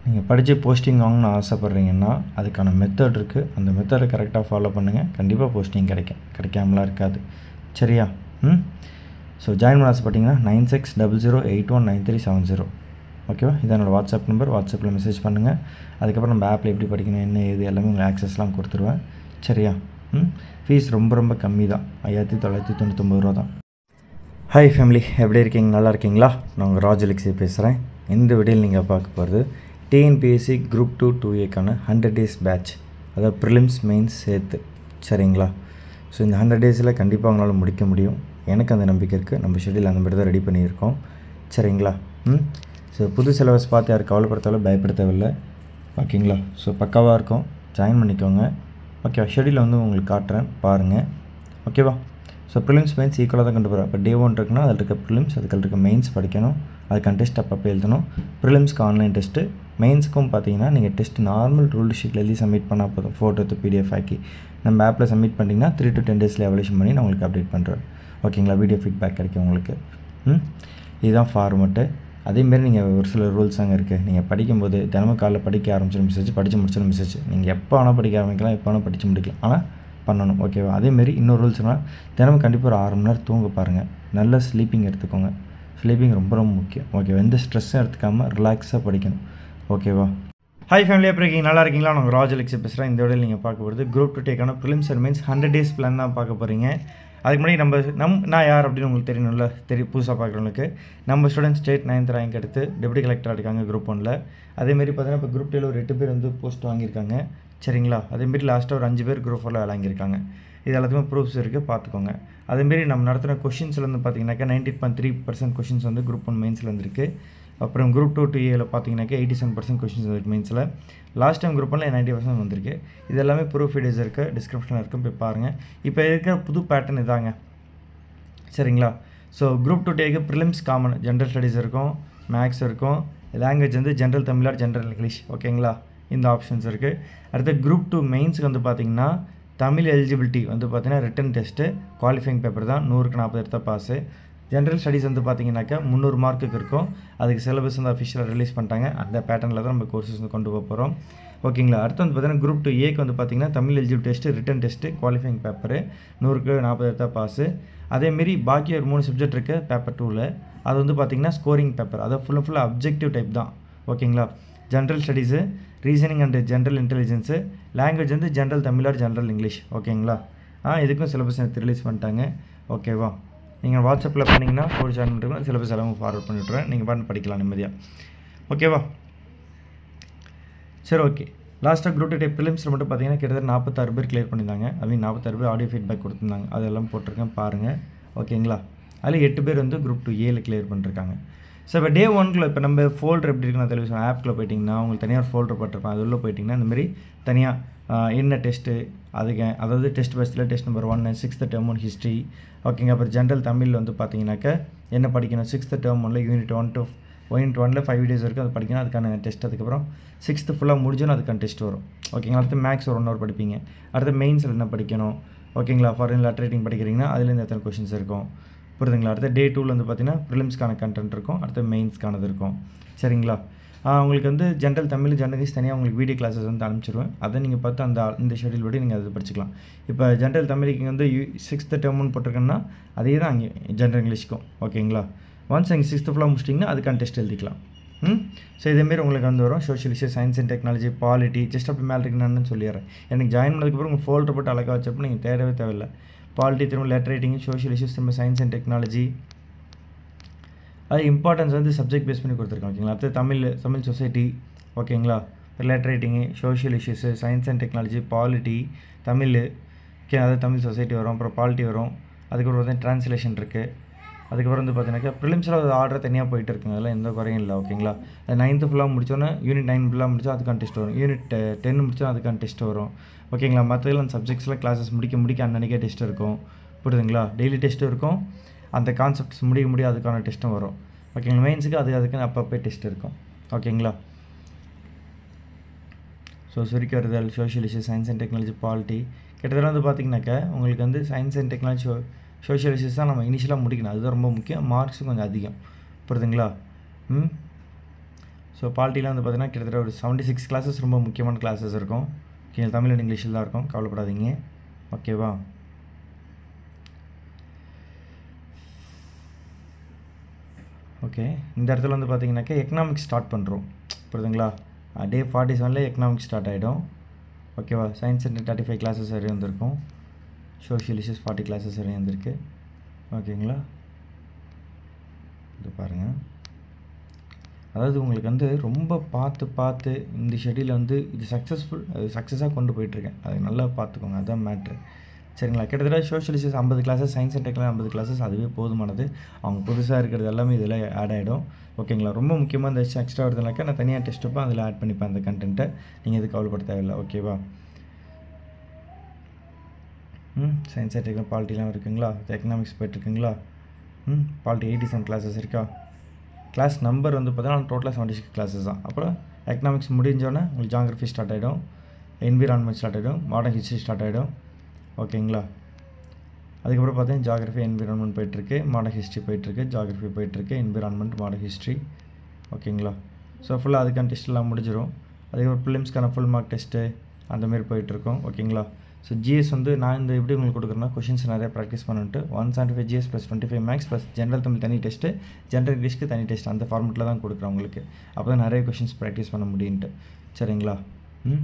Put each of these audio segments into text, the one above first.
நீங்கள் படித்து போஸ்டிங் வாங்கணும்னு ஆசைப்பட்றீங்கன்னா அதுக்கான மெத்தட் இருக்குது அந்த மெத்தடை கரெக்டாக ஃபாலோ பண்ணுங்கள் கண்டிப்பாக போஸ்டிங் கிடைக்கும் கிடைக்காமலாம் இருக்காது சரியா ம் ஸோ ஜாயின் பண்ண ஆசைப்பட்டீங்கன்னா nine six double zero eight one nine three seven zero ஓகேவா இதான் என்னோடய வாட்ஸ்அப் நம்பர் வாட்ஸ்அப்பில் மெசேஜ் பண்ணுங்கள் அதுக்கப்புறம் நம்ம ஆப்பில் எப்படி படிக்கணும் என்ன ஏது எல்லாமே உங்களுக்கு ஆக்சஸ்லாம் கொடுத்துருவேன் சரியா ம் ஃபீஸ் ரொம்ப ரொம்ப கம்மி தான் ஐயாயிரத்தி தொள்ளாயிரத்தி தொண்ணூத்தொம்பது ரூபா தான் ஹாய் ஃபேமிலி எப்படி இருக்கீங்க நல்லா இருக்கீங்களா நான் உங்கள் ராஜலக்ஷி பேசுகிறேன் இந்த வீடியோவில் நீங்கள் பார்க்க போகிறது டிஎன்பிஎஸ்சி குரூப் டூ டூ ஏக்கான ஹண்ட்ரட் டேஸ் பேட்ச் அதாவது ப்ரிலிம்ஸ் மெயின்ஸ் சேர்த்து சரிங்களா ஸோ இந்த ஹண்ட்ரட் டேஸில் கண்டிப்பாக அவங்களால முடிக்க முடியும் எனக்கு அந்த நம்பிக்கை இருக்குது நம்ம ஷெடியூல் அந்த மாதிரி தான் ரெடி பண்ணியிருக்கோம் சரிங்களா ம் ஸோ புது சிலபஸ் பார்த்து யாரும் கவலைப்படுத்தாலும் பயப்பட தேவையில்லை ஓகேங்களா ஸோ பக்காவாக இருக்கும் ஜாயின் பண்ணிக்கோங்க ஓகே ஷெடியூல் வந்து உங்களுக்கு காட்டுறேன் பாருங்கள் ஓகேவா ஸோ ப்ரிலிம்ஸ் மெயின்ஸ் ஈக்குவலாக தான் கொண்டு போகிறோம் இப்போ டே ஒன் இருக்குன்னா அதில் இருக்க ப்ரிலிம்ஸ் அதுக்கு இருக்க மெயின்ஸ் படிக்கணும் அதுக்கான டெஸ்ட் அப்பப்போ எழுதணும் ப்ரிலிம்ஸ்க்கு ஆன்லைன் டெஸ்ட்டு மெயின்ஸ்க்கும் பார்த்தீங்கன்னா நீங்கள் டெஸ்ட் நார்மல் ரூல் ஷீட்டில் எழுதி சப்மிட் பண்ணால் போதும் ஃபோட்டோ எடுத்து பிடிஎஃப் ஆக்கி நம்ம ஆப்பில் சப்மிட் பண்ணிங்கன்னா த்ரீ டு டென் டேஸில் எவலேஷன் பண்ணி நான் உங்களுக்கு அப்டேட் பண்ணுறேன் ஓகேங்களா வீடியோ ஃபீட்பேக் கிடைக்கும் உங்களுக்கு ம் இதுதான் ஃபார்மெட்டு அதேமாரி நீங்கள் ஒரு சில ரூல்ஸ் அங்கே இருக்குது நீங்கள் படிக்கும்போது தினமும் காலைல படிக்க ஆரம்பிச்சிடும் மெசேஜ் படித்து முடிச்சிடும் மெசேஜ் நீங்கள் எப்போ வேணால் படிக்க ஆரம்பிக்கலாம் எப்போ வேணால் படித்து முடிக்கலாம் ஆனால் பண்ணணும் ஓகேவா அதேமாரி இன்னொரு ரூல்ஸ்னால் தினமும் கண்டிப்பாக ஒரு ஆறு மணி நேரம் தூங்க பாருங்கள் நல்ல ஸ்லீப்பிங் எடுத்துக்கோங்க ஸ்லீப்பிங் ரொம்ப ரொம்ப முக்கியம் ஓகேவா எந்த ஸ்ட்ரெஸ்ஸும் எடுத்துக்காமல் ரிலாக்ஸாக படிக்கணும் ஓகேவா ஹாய் ஃபேமிலி எப்படி இருக்கீங்க நல்லா இருக்கீங்களா நான் ராஜலக்ஷி பேசுகிறேன் இந்த வீடியோவில் நீங்கள் பார்க்க போகிறது குரூப் டூ டேக்கான prelims and mains hundred days plan தான் பார்க்க போகிறீங்க அதுக்கு முன்னாடி நம்ம நம் நான் யார் அப்படின்னு உங்களுக்கு தெரியணும்ல தெரியும் புதுசாக பார்க்குறவங்களுக்கு நம்ம ஸ்டூடெண்ட் ஸ்டேட் நைன்த் ரேங்க் எடுத்து டெப்யூட்டி கலெக்டராக இருக்காங்க குரூப் ஒனில் அதேமாரி பார்த்தீங்கன்னா இப்போ குரூப் டூவில் ஒரு எட்டு பேர் வந்து போஸ்ட் வாங்கியிருக்காங்க சரிங்களா அதேமாரி லாஸ்ட்டாக ஒரு அஞ்சு பேர் குரூப் ஃபோரில் வாங்கியிருக்காங்க இது எல்லாத்துக்குமே ப்ரூஃப்ஸ் இருக்குது பார்த்துக்கோங்க அதேமாரி நம்ம நடத்துகிற கொஷின்ஸில் வந்து பார்த்தீங்கன்னாக்கா ninety point three percent questions வந்து குரூப் ஒன் மெயின்ஸில் வந்துருக்கு அப்புறம் குரூப் டூ டூ ஏல பார்த்தீங்கன்னாக்கா எயிட்டி செவன் பர்சன்ட் கொஷின்ஸ் வந்துருக்கு மெயின்ஸில் லாஸ்ட் டைம் குரூப் ஒன்ல நைன்ட்டி பர்சன்ட் வந்திருக்கு இது எல்லாமே ப்ரூஃப் வீடியோஸ் இருக்குது டிஸ்கிரிப்ஷனில் இருக்குது போய் பாருங்கள் இப்போ இருக்கிற புது பேட்டர்ன் இதாங்க சரிங்களா ஸோ குரூப் டூ டேக்கு ப்ரிலிம்ஸ் காமன் ஜென்ரல் ஸ்டடீஸ் இருக்கும் மேக்ஸ் இருக்கும் லாங்குவேஜ் வந்து general Tamil or general English ஓகேங்களா இந்த ஆப்ஷன்ஸ் இருக்குது அடுத்து குரூப் டூ மெயின்ஸுக்கு வந்து பார்த்திங்கன்னா தமிழ் எலிஜிபிலிட்டி வந்து பார்த்திங்கன்னா ரிட்டன் டெஸ்ட்டு குவாலிஃபைங் பேப்பர் தான் நூறுக்கு நாற்பது எடுத்தால் பாஸு ஜென்ரல் ஸ்டடீஸ் வந்து பார்த்திங்கனாக்கா முந்நூறு மார்க்குக்கு இருக்கும் அதுக்கு சிலபஸ் வந்து அஃபிஷியலாக ரிலீஸ் பண்ணிட்டாங்க அந்த பேட்டர்னில் தான் நம்ம கோர்சஸ் வந்து கொண்டு போக போகிறோம் ஓகேங்களா அடுத்து வந்து பார்த்தீங்கன்னா குரூப் டூ ஏக்கு வந்து பார்த்திங்கன்னா Tamil eligible test written test qualifying paper நூறுக்கு நாற்பது எடுத்தால் பாஸு அதேமாரி பாக்கி ஒரு மூணு சப்ஜெக்ட் இருக்குது பேப்பர் டூவில் அது வந்து பார்த்திங்கன்னா ஸ்கோரிங் பேப்பர் அதை ஃபுல்லாக ஃபுல்லாக அப்ஜெக்டிவ் டைப் தான் ஓகேங்களா general studies reasoning and general intelligence language வந்து general Tamil or general English ஓகேங்களா ஆ இதுக்கும் சிலபஸ் எடுத்து ரிலீஸ் பண்ணிட்டாங்க ஓகேவா நீங்கள் வாட்ஸ்அப்பில் பண்ணிங்கன்னா கோர்ஸ் ஜாயின் பண்ணுறீங்கன்னா சிலபஸ் எல்லாமே ஃபார்வர்ட் பண்ணி விட்ருவேன் நீங்கள் பாட்டு படிக்கலாம் நிம்மதியாக ஓகேவா சரி ஓகே லாஸ்ட்டாக குரூப் டே ப்ரிலிம்ஸில் மட்டும் பார்த்தீங்கன்னா கிட்டத்தட்ட நாற்பத்தாறு பேர் கிளியர் பண்ணியிருந்தாங்க அவங்க நாற்பத்தாறு பேர் ஆடியோ ஃபீட்பேக் கொடுத்துருந்தாங்க அதெல்லாம் போட்டிருக்கேன் பாருங்கள் ஓகேங்களா அதில் எட்டு பேர் வந்து குரூப் டூ ஏல கிளியர் பண்ணிருக்காங்க ஸோ இப்போ டே ஒன்கில் இப்போ நம்ம ஃபோல்டர் எப்படி இருக்குன்னு டெலிவிஷன் ஆப்பில் போயிட்டிங்கன்னா உங்களுக்கு தனியாக ஃபோல்டர் போட்டிருப்பேன் அது உள்ளே போயிட்டிங்கன்னா இந்த மாதிரி தனியாக என்ன டெஸ்ட்டு அதுக்கு அதாவது டெஸ்ட் பஸ்ட்டில் டெஸ்ட் நம்பர் ஒன்று சிக்ஸ்த்து டேர்ம் ஒன் ஹிஸ்ட்ரி ஓகேங்க அப்புறம் ஜென்ரல் தமிழில் வந்து பார்த்தீங்கன்னாக்கா என்ன படிக்கணும் சிக்ஸ்த்து டேர்ம் ஒன்ல யூனிட் ஒன் டூ யூனிட் ஒனில் ஃபைவ் டேஸ் வரைக்கும் அது படிக்கணும் அதுக்கான டெஸ்ட் அதுக்கப்புறம் சிக்ஸ்த்து ஃபுல்லாக முடிஞ்சோன்னு அதுக்கான டெஸ்ட் வரும் ஓகேங்களா அடுத்து மேக்ஸ் ஒரு ஒன் ஹவர் படிப்பீங்க அடுத்து மெயின்ஸில் என்ன படிக்கணும் ஓகேங்களா ஃபாரின் லெட்டர் ரைட்டிங் படிக்கிறீங்கன்னா அதுலேருந்து எத்தனை கொஷின்ஸ் இருக்கும் புரியுதுங்களா அடுத்த டே டூவில் வந்து பார்த்தீங்கன்னா ப்ரிலிம்ஸ்க்கான கண்டென்ட் இருக்கும் அடுத்து மெயின்ஸ்க்கானது இருக்கும் சரிங்களா உங்களுக்கு வந்து ஜென்ரல் தமிழ் ஜென்ரல் இங்கிலீஷ் தனியாக உங்களுக்கு வீடியோ கிளாஸஸ் வந்து அனுப்பிச்சிடுவேன் அதை நீங்கள் பார்த்து அந்த இந்த ஷெடியூல் படி நீங்கள் அதை படிச்சுக்கலாம் இப்போ ஜென்ரல் தமிழுக்கு வந்து யூ சிக்ஸ்த்து டேர்ம்னு போட்டிருக்கேன்னா அதே தான் அங்கே ஜென்ரல் இங்கிலீஷ்க்கும் ஓகேங்களா ஒன்ஸ் அங்கே சிக்ஸ்த்து ஃபுல்லாக முடிச்சிட்டிங்கன்னா அதுக்கான டெஸ்ட் எழுதிக்கலாம் ம் ஸோ இதேமாரி உங்களுக்கு வந்து வரும் social issue science and technology polity just அப்படி மேலே இருக்குன்னு சொல்லிடுறேன் எனக்கு ஜாயின் பண்ணதுக்கப்புறம் உங்கள் ஃபோல்டர் போட்டு அழகாக வச்சப்போ நீங்கள் தேடவே தேவையில்லை பாலிட்டி திரும்ப லெட்டர் ரைட்டிங் சோஷியல் இஷ்யூஸ் திரும்ப சயின்ஸ் அண்ட் டெக்னாலஜி அது இம்பார்ட்டன்ஸ் வந்து சப்ஜெக்ட் பேஸ் பண்ணி கொடுத்துருக்கோம் ஓகேங்களா அடுத்து தமிழ் தமிழ் சொசைட்டி ஓகேங்களா letter writing social issues science and technology polity Tamil okay அதாவது தமிழ் சொசைட்டி வரும் அப்புறம் பாலிட்டி வரும் அதுக்கப்புறம் வந்து ட்ரான்ஸ்லேஷன் இருக்குது அதுக்கப்புறம் வந்து பார்த்தீங்கன்னாக்கா ப்ரிலிம்ஸில் அது ஆர்டர் தனியாக போயிட்டு இருக்குங்க அதெல்லாம் எந்த குறையும் இல்லை ஓகேங்களா அது நைன்த்து ஃபுல்லாக முடிச்சோன்னே யூனிட் நைன் ஃபுல்லாக முடிச்சா அதுக்கான டெஸ்ட் வரும் யூனிட் டென் முடிச்சா அதுக்கான டெஸ்ட் வரும் ஓகேங்களா மற்றதெல்லாம் அந்த சப்ஜெக்ட்ஸில் கிளாஸஸ் முடிக்க முடிக்க அன்னன்னைக்கே டெஸ்ட் இருக்கும் புரியுதுங்களா டெய்லி டெஸ்ட்டும் இருக்கும் அந்த கான்செப்ட்ஸ் முடிய முடிய அதுக்கான டெஸ்ட்டும் வரும் ஓகேங்களா மெயின்ஸுக்கு அது அதுக்குன்னு அப்பப்போ டெஸ்ட் இருக்கும் ஓகேங்களா ஸோ சுருக்கி வருதல் social issue science and technology polity கிட்டத்தட்ட வந்து பார்த்திங்கனாக்கா உங்களுக்கு வந்து science and technology social issues தான் நம்ம இனிஷியலாக முடிக்கணும் அதுதான் ரொம்ப முக்கியம் மார்க்ஸும் கொஞ்சம் அதிகம் புரியுதுங்களா ம் ஸோ பாலிட்டியில் வந்து பார்த்தீங்கன்னா கிட்டத்தட்ட ஒரு செவன்ட்டி சிக்ஸ் கிளாஸஸ் ரொம்ப முக்கியமான கிளாஸஸ் இருக்கும் ஓகே தமிழ் அண்ட் இங்கிலீஷில் தான் இருக்கும் கவலைப்படாதீங்க ஓகேவா ஓகே இந்த இடத்துல வந்து பார்த்தீங்கன்னாக்கா எக்கனாமிக்ஸ் ஸ்டார்ட் பண்ணுறோம் புரியுதுங்களா டே ஃபார்ட்டி செவனில் எக்கனாமிக்ஸ் ஸ்டார்ட் ஆகிடும் ஓகேவா science and thirty five classes வரையும் வந்திருக்கும் சோஷியல் இஷ்யூஸ் ஃபார்ட்டி கிளாஸஸ் வரையும் வந்திருக்கு ஓகேங்களா இது பாருங்கள் அதாவது உங்களுக்கு வந்து ரொம்ப பார்த்து பார்த்து இந்த ஷெடியூல் வந்து இது சக்ஸஸ்ஃபுல் சக்ஸஸாக கொண்டு போயிட்டுருக்கேன் அது நல்லா பார்த்துக்கோங்க அதுதான் மேட்ரு சரிங்களா கிட்டத்தட்ட சோஷியலிஸ்ட் ஐம்பது கிளாஸஸ் சயின்ஸ் அண்ட் டெக்னாலஜி ஐம்பது கிளாஸஸ் அதுவே போதுமானது அவங்க புதுசாக இருக்கிறது எல்லாமே இதில் ஆட் ஆகிடும் ஓகேங்களா ரொம்ப முக்கியமாக இந்த எக்ஸ்ட்ரா வருதுனாக்கா நான் தனியாக டெஸ்ட் வைப்பேன் அதில் ஆட் பண்ணிப்பேன் அந்த கண்டென்ட்டை நீங்கள் எது கவலைப்பட தேவையில்லை ஓகேவா ம் சயின்ஸ் அண்ட் டெக்னாலஜி பாலிட்டிலாம் இருக்குங்களா எக்கனாமிக்ஸ் போயிட்டுருக்குங்களா ம் பாலிட்டி எயிட்டி செவன் கிளாஸஸ் இருக்கா கிளாஸ் நம்பர் வந்து பார்த்தீங்கன்னா டோட்டலாக செவன்ட்டி சிக்ஸ் கிளாஸஸ் தான் அப்புறம் எக்கனாமிக்ஸ் முடிஞ்சோடனே உங்களுக்கு ஜாகிரஃபி ஸ்டார்ட் ஆகிடும் என்விரான்மெண்ட் ஸ்டார்ட் ஆகிடும் மாடர்ன் ஹிஸ்ட்ரி ஸ்டார்ட் ஆகிடும் ஓகேங்களா அதுக்கப்புறம் பார்த்தீங்கன்னா ஜாகிரஃபி என்விரான்மெண்ட் போயிட்டுருக்கு மாடர்ன் ஹிஸ்ட்ரி போயிட்டுருக்கு ஜாகிரஃபி போயிட்டுருக்கு என்விரான்மெண்ட் மாடர்ன் ஹிஸ்ட்ரி ஓகேங்களா ஸோ ஃபுல்லாக அதுக்கான டெஸ்ட்லாம் முடிஞ்சிடும் அதுக்கப்புறம் ஃபிலிம்ஸ்க்கான ஃபுல் மார்க் டெஸ்ட்டு அந்தமாரி போயிட்டுருக்கோம் ஓகேங்களா ஸோ ஜிஎஸ் வந்து நான் இந்த எப்படி உங்களுக்கு கொடுக்குறேன்னா கொஷின்ஸ் நிறைய ப்ராக்டிஸ் பண்ணிட்டு one seventy five GS plus twenty five maths plus general Tamil தனி டெஸ்ட்டு ஜென்ரல் இங்கிலீஷ்க்கு தனி டெஸ்ட் அந்த ஃபார்மெட்டில் தான் கொடுக்குறேன் உங்களுக்கு அப்போ தான் நிறைய கொஷின்ஸ் ப்ராக்டிஸ் பண்ண முடியுன்ட்டு சரிங்களா ம்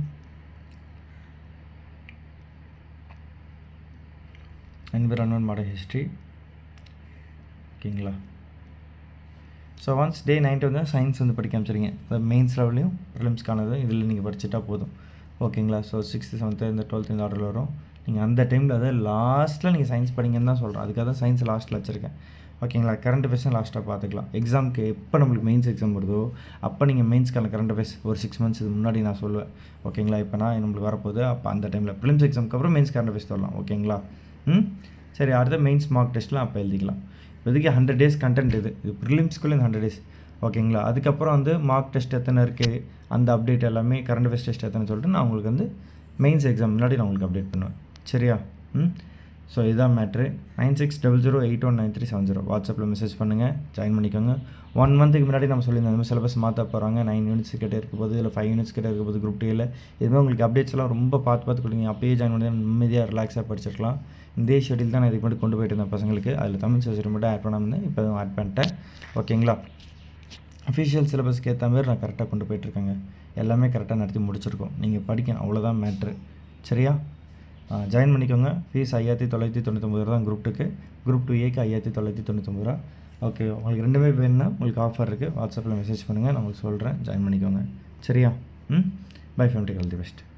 என்விரான்மெண்ட் மாடல் ஹிஸ்ட்ரி ஓகேங்களா ஸோ ஒன்ஸ் டே நைன்ட்டு வந்து சயின்ஸ் வந்து படிக்க ஆரம்பிச்சிருங்க மெயின்ஸ் லெவலையும் ப்ரிலிம்ஸ்க்கானது இதில் நீங்கள் படிச்சுட்டா போதும் ஓகேங்களா ஸோ சிக்ஸ்த்து செவன்த்து இந்த டுவெல்த்து இந்த ஆர்டரில் வரும் நீங்கள் அந்த டைமில் அதை லாஸ்ட்டில் நீங்கள் சயின்ஸ் படிங்கன்னு தான் சொல்கிறேன் அதுக்காக தான் சயின்ஸ் லாஸ்ட்டில் வச்சுருக்கேன் ஓகேங்களா கரண்ட் அஃபேர்ஸும் லாஸ்ட்டாக பார்த்துக்கலாம் எக்ஸாமுக்கு எப்போ நம்மளுக்கு மெயின்ஸ் எக்ஸாம் வருதோ அப்போ நீங்கள் மெயின்ஸ்க்கான கரண்ட் அஃபேர்ஸ் ஒரு சிக்ஸ் மந்த்ஸ் இது முன்னாடி நான் சொல்லுவேன் ஓகேங்களா இப்போ நான் நம்மளுக்கு வரப்போகுது அப்போ அந்த டைமில் ப்ரிலிம்ஸ் எக்ஸாமுக்கு அப்புறம் மெயின்ஸ் கரண்ட் அஃபேர்ஸ் சொல்லலாம் ஓகேங்களா ம் சரி அடுத்த மெயின்ஸ் மார்க் டெஸ்ட்லாம் அப்போ எழுதிக்கலாம் இப்போதைக்கு ஹண்ட்ரட் டேஸ் கண்டென்ட் இது இது ப்ரிலிம்ஸ்குள்ளே இந்த ஹண்ட்ரட் டேஸ் ஓகேங்களா அதுக்கப்புறம் வந்து மார்க் டெஸ்ட் எத்தனை இருக்குது அந்த அப்டேட் எல்லாமே கரண்ட் அஃபேர்ஸ் டெஸ்ட் எத்தனை சொல்லிட்டு நான் உங்களுக்கு வந்து மெயின்ஸ் எக்ஸாம் முன்னாடி நான் உங்களுக்கு அப்டேட் பண்ணுவேன் சரியா ம் ஸோ இதுதான் matter nine six double zero eight one nine three seven zero வாட்ஸ்அப்பில் மெசேஜ் பண்ணுங்கள் ஜாயின் பண்ணிக்கோங்க ஒன் மந்த்துக்கு முன்னாடி நம்ம சொல்லியிருந்தோம் இந்த சிலபஸ் மாற்ற போகிறாங்க நைன் யூனிட்ஸ் கிட்டே இருக்க போது இல்லை ஃபைவ் யூனிட்ஸ் கிட்டே இருக்க போது குரூப் டேயில் இதுமாதிரி உங்களுக்கு அப்டேட்ஸ் எல்லாம் ரொம்ப பார்த்து பார்த்து கொடுங்க அப்பயே ஜாயின் பண்ணி நிம்மதியாக ரிலாக்ஸாக படிச்சிருக்கலாம் இதே ஷெடியூல் தான் நான் இதுக்கு மட்டும் கொண்டு போயிட்டு இருந்தேன் பசங்களுக்கு அதில் தமிழ் சப்ஜெக்ட் மட்டும் ஆட் பண்ணாமல் இப்போ ஆட் பண்ணிட்டேன் ஓகேங்களா அஃபிஷியல் சிலபஸ்க்கு ஏற்ற மாதிரி நான் கரெக்டாக கொண்டு போயிட்டுருக்கேங்க எல்லாமே கரெக்டாக நடத்தி முடிச்சிருக்கோம் நீங்கள் படிக்கணும் அவ்வளோதான் மேட்ரு சரியா ஜாயின் பண்ணிக்கோங்க ஃபீஸ் ஐயாயிரத்தி தொள்ளாயிரத்தி தொண்ணூத்தொம்பது ரூபா தான் குரூப் டூக்கு குரூப் டூ ஏக்கு ஐயாயிரத்தி தொள்ளாயிரத்தி தொண்ணூத்தொம்பது ரூபா ஓகே உங்களுக்கு ரெண்டுமே வேணும்னா உங்களுக்கு ஆஃபர் இருக்குது வாட்ஸ்அப்பில் மெசேஜ் பண்ணுங்கள் நான் உங்களுக்கு சொல்கிறேன் ஜாயின் பண்ணிக்கோங்க சரியா ம் bye family all the best